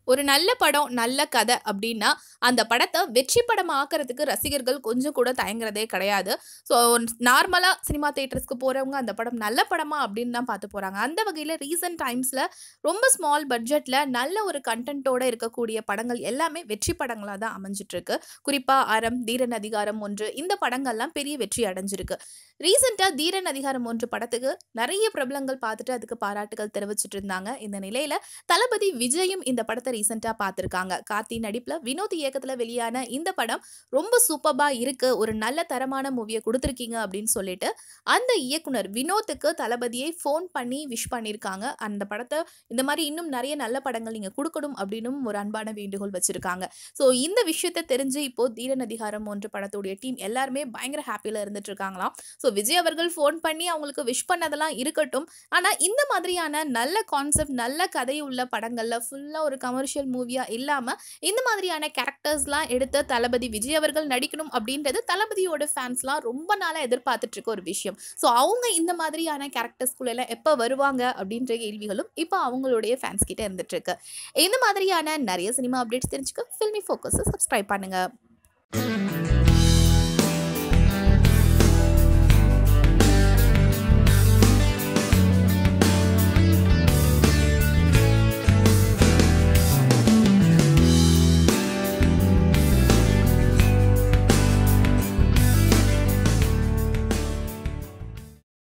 ஒரு நல்ல படம் நல்ல கதை அப்படின்னா அந்த படத்தை வெற்றி படம் ஆக்கிறதுக்கு ரசிகர்கள் கொஞ்சம் கூட தயங்குறதே கிடையாது ஸோ நார்மலாக சினிமா தேட்டர்ஸ்க்கு போகிறவங்க அந்த படம் நல்ல படமா அப்படின்னு தான் பார்த்து போகிறாங்க அந்த வகையில் ரீசன்ட் டைம்ஸில் ரொம்ப ஸ்மால் பட்ஜெட்டில் நல்ல ஒரு கண்டென்ட்டோட இருக்கக்கூடிய படங்கள் எல்லாமே வெற்றி படங்களாக தான் அமைஞ்சிட்டு இருக்கு குறிப்பாக அறம் தீரன் அதிகாரம் ஒன்று இந்த படங்கள்லாம் பெரிய வெற்றி அடைஞ்சிருக்கு ரீசெண்டாக தீரன் அதிகாரம் ஒன்று படத்துக்கு நிறைய பிரபலங்கள் பார்த்துட்டு அதுக்கு பாராட்டுகள் தெரிவிச்சிட்டு இருந்தாங்க இந்த நிலையில் தளபதி விஜயும் இந்த படத்தை ரீசெண்டாக பார்த்துருக்காங்க கார்த்தி நடிப்பில் வினோத் இயக்கத்தில் வெளியான இந்த படம் ரொம்ப சூப்பராக இருக்கு ஒரு நல்ல தரமான மூவியை கொடுத்துருக்கீங்க அப்படின்னு சொல்லிட்டு அந்த இயக்குனர் வினோத்துக்கு தளபதியை ஃபோன் பண்ணி விஷ் பண்ணியிருக்காங்க அந்த படத்தை இந்த மாதிரி இன்னும் நிறைய நல்ல படங்கள் நீங்கள் கொடுக்கணும் அப்படின்னும் ஒரு அன்பான வேண்டுகோள் வச்சிருக்காங்க ஸோ இந்த விஷயத்தை தெரிஞ்சு இப்போ தீரன் அதிகாரம் ஒன்று படத்துடைய டீம் எல்லாருமே பயங்கர ஹாப்பியில் இருந்துட்டு இருக்காங்களாம் ஸோ விஜய் அவர்கள் ஃபோன் பண்ணி அவங்களுக்கு விஷ் பண்ணதெல்லாம் இருக்கட்டும் ஆனால் இந்த மாதிரியான நல்ல கான்செப்ட் நல்ல கதை உள்ள படங்களில் ஃபுல்லாக ஒரு கமர்ஷியல் மூவியாக இல்லாமல் இந்த மாதிரியான கேரக்டர்ஸ்லாம் எடுத்து தளபதி விஜய் அவர்கள் நடிக்கணும் அப்படின்றது தளபதியோட ஃபேன்ஸ்லாம் ரொம்ப நாளாக எதிர்பார்த்துட்டு இருக்க ஒரு விஷயம் ஸோ அவங்க இந்த மாதிரியான கேரக்டர்ஸ்குள்ளெல்லாம் எப்போ வருவாங்க அப்படின்ற கேள்விகளும் இப்போ அவங்களுடைய ஃபேன்ஸ் கிட்ட இருந்துட்டு இருக்கு இந்த மாதிரியான நிறைய சினிமா அப்டேட்ஸ் தெரிஞ்சுக்க ஃபில்மி ஃபோக்கஸை சப்ஸ்கிரைப் பண்ணுங்க